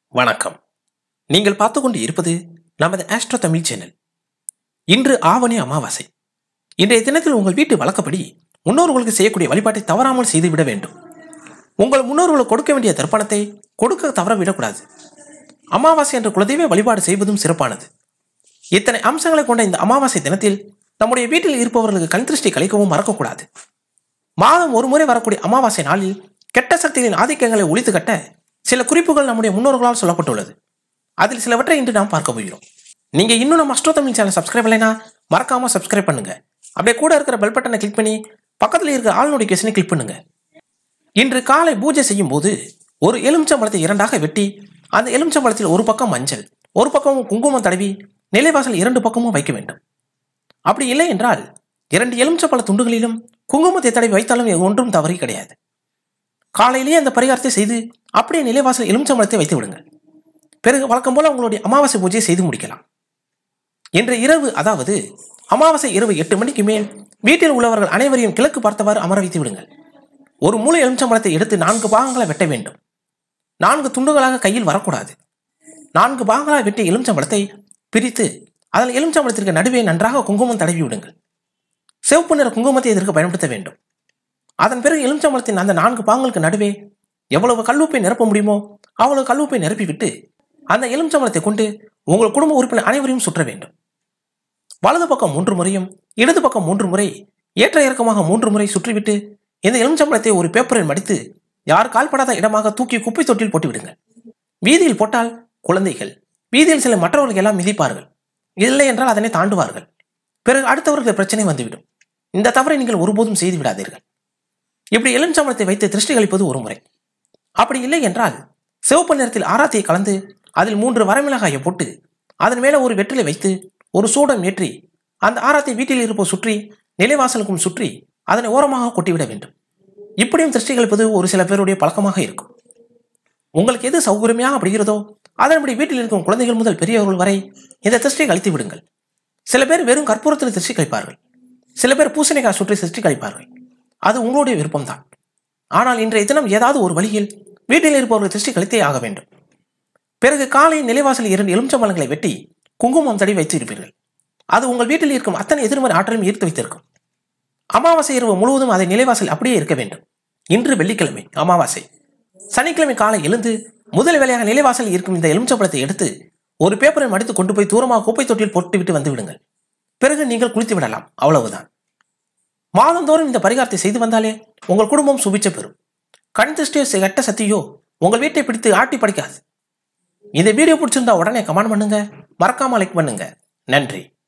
வணக்கம் நீங்கள் பார்த்து கொண்டு இருப்பது நமது ஆஸ்ட்ரோ தமிழ் சேனல் இன்று ஆவணி அமாவாசை இன்றைய தினத்தில் உங்கள் வீட்டு வழக்கப்படி முன்னோர்களுக்கு செய்யக்கூடிய வழிபாட்டை தவறாமல் செய்துவிட வேண்டும் உங்கள் முன்னோர்களுக்கு கொடுக்க வேண்டிய தர்ப்பணத்தை கொடுக்க தவற விடக்கூடாது அமாவாசை என்ற குலதெய்வ வழிபாடு செய்வதும் சிறப்பானது இத்தனை அம்சங்களை கொண்ட இந்த அமாவாசை தினத்தில் நம்முடைய வீட்டில் இருப்பவர்களுக்கு கண் திருஷ்டி கழிக்கவும் மறக்கக்கூடாது மாதம் ஒரு முறை வரக்கூடிய அமாவாசை நாளில் கெட்ட சக்திகளின் ஆதிக்கங்களை ஒழித்து கட்ட சில குறிப்புகள் நம்முடைய முன்னோர்களால் சொல்லப்பட்டுள்ளது அதில் சிலவற்றை இன்று நாம் பார்க்க போகிறோம் நீங்க இன்னும் நம்ம அஸ்ட்ரோ தமிழ் சேனல் சப்ஸ்கிரைப் பண்ணலைனா மறக்காம சப்ஸ்கிரைப் பண்ணுங்க அப்படியே கூட இருக்கிற பெல் பட்டனை கிளிக் பண்ணி பக்கத்தில் இருக்கிற ஆல் நோட்டிஃபிகேஷனை கிளிக் பண்ணுங்க இன்று காலை பூஜை செய்யும் போது ஒரு எலுமிச்சம்பழத்தை இரண்டாக வெட்டி அந்த எலுமிச்சம்பழத்தில் ஒரு பக்கம் மஞ்சள் ஒரு பக்கம் குங்குமம் தடவி நிலைவாசல் இரண்டு பக்கமும் வைக்க வேண்டும் அப்படி இல்லை என்றால் இரண்டு எலுமிச்சப்பழ துண்டுகளிலும் குங்குமத்தை தடவி வைத்தாலும் ஒன்றும் தவறி கிடையாது காலையிலேயே அந்த பரிகாரத்தை செய்து அப்படியே நிலைவாசல் எலுமிச்சம்பழத்தை வைத்து விடுங்கள் பிறகு வழக்கம் போல உங்களுடைய அமாவாசை பூஜையை செய்து முடிக்கலாம் இன்று இரவு அதாவது அமாவாசை இரவு எட்டு மணிக்கு மேல் வீட்டில் உள்ளவர்கள் அனைவரையும் கிழக்கு பார்த்தவாறு அமர வைத்து விடுங்கள் ஒரு முழு எலுமிச்சம்பழத்தை எடுத்து நான்கு பாகங்களை வெட்ட வேண்டும் நான்கு துண்டுகளாக கையில் வரக்கூடாது நான்கு பாகங்களாக வெட்டிய எலுமிச்சம்பழத்தை பிரித்து அதில் எலுமிச்சம்பழத்திற்கு நடுவே நன்றாக குங்குமம் தடவி விடுங்கள் சிவப்பு நிற குங்குமத்தை இதற்கு பயன்படுத்த வேண்டும் அதன் பிறகு எலுமிச்சம்பழத்தின் அந்த நான்கு பாகங்களுக்கு நடுவே எவ்வளவு கல்லுப்பை நிரப்ப முடியுமோ அவ்வளவு கல்லுப்பை நிரப்பிவிட்டு அந்த எலுமிச்சம்பழத்தை கொண்டு உங்கள் குடும்ப உறுப்பினர் அனைவரையும் சுற்ற வேண்டும் வலது பக்கம் மூன்று முறையும் இடது பக்கம் மூன்று முறை ஏற்ற இறக்கமாக மூன்று முறை சுற்றிவிட்டு இந்த எலுமிச்சம்பழத்தை ஒரு பேப்பரில் மடித்து யார் கால்படாத இடமாக தூக்கி குப்பை தொட்டில் போட்டு விடுங்கள் வீதியில் போட்டால் குழந்தைகள் வீதியில் சில மற்றவர்கள் எல்லாம் மிதிப்பார்கள் இல்லை என்றால் அதனை தாண்டுவார்கள் பிறகு அடுத்தவர்கள் பிரச்சனை வந்துவிடும் இந்த தவறை நீங்கள் ஒருபோதும் செய்து விடாதீர்கள் இப்படி எலுமிச்சம்பழத்தை வைத்து திருஷ்டி கழிப்பது ஒரு முறை அப்படி இல்லை என்றால் சிவப்பு நிறத்தில் ஆராத்தியை கலந்து அதில் மூன்று வரமிளகாயை போட்டு அதன் மேலே ஒரு வெற்றிலை வைத்து ஒரு சூடம் ஏற்றி அந்த ஆராத்தை வீட்டில் இருப்போர் சுற்றி நிலைவாசலுக்கும் சுற்றி அதனை ஓரமாக கொட்டிவிட வேண்டும் இப்படியும் திருஷ்டி கழிப்பது ஒரு சில பேருடைய பழக்கமாக இருக்கும் உங்களுக்கு எது சௌகரியமாக அப்படிகிறதோ அதன்படி வீட்டில் இருக்கும் குழந்தைகள் முதல் பெரியவர்கள் வரை இந்த திருஷ்டியை கழித்து விடுங்கள் சில பேர் வெறும் கற்பூரத்தில் திருஷ்டி கழிப்பார்கள் சில பேர் பூசணிக்காய் சுற்றி திருஷ்டி கழிப்பார்கள் அது உங்களுடைய விருப்பம்தான் ஆனால் இன்றைய தினம் ஏதாவது ஒரு வழியில் வீட்டில் இருப்பவர்கள் திருஷ்டி கழித்தே ஆக வேண்டும் பிறகு காலை நிலைவாசல் இரண்டு எலுமிச்சம்பழங்களை வெட்டி குங்குமம் தடி வைத்து இருப்பீர்கள் அது உங்கள் வீட்டில் இருக்கும் அத்தனை எதிர்மறை ஆற்றலையும் ஈர்த்து வைத்திருக்கும் அமாவாசை இரவு முழுவதும் அதை நிலைவாசல் அப்படியே இருக்க வேண்டும் இன்று வெள்ளிக்கிழமை அமாவாசை சனிக்கிழமை காலை எழுந்து முதல் வேலையாக நிலைவாசல் இருக்கும் இந்த எலுமிச்சம்பழத்தை எடுத்து ஒரு பேப்பரை மடித்து கொண்டு போய் தூரமாக குப்பை தொட்டியில் போட்டுவிட்டு வந்து விடுங்கள் பிறகு நீங்கள் குளித்து விடலாம் அவ்வளவுதான் மாதந்தோறும் இந்த பரிகாரத்தை செய்து வந்தாலே உங்கள் குடும்பம் சுபிச்ச பெறும் கண் திருஷ்டியோ கெட்ட சக்தியோ உங்கள் வீட்டை பிடித்து ஆட்டி படிக்காது இந்த வீடியோ பிடிச்சிருந்தா உடனே கமெண்ட் பண்ணுங்க மறக்காம லைக் பண்ணுங்க நன்றி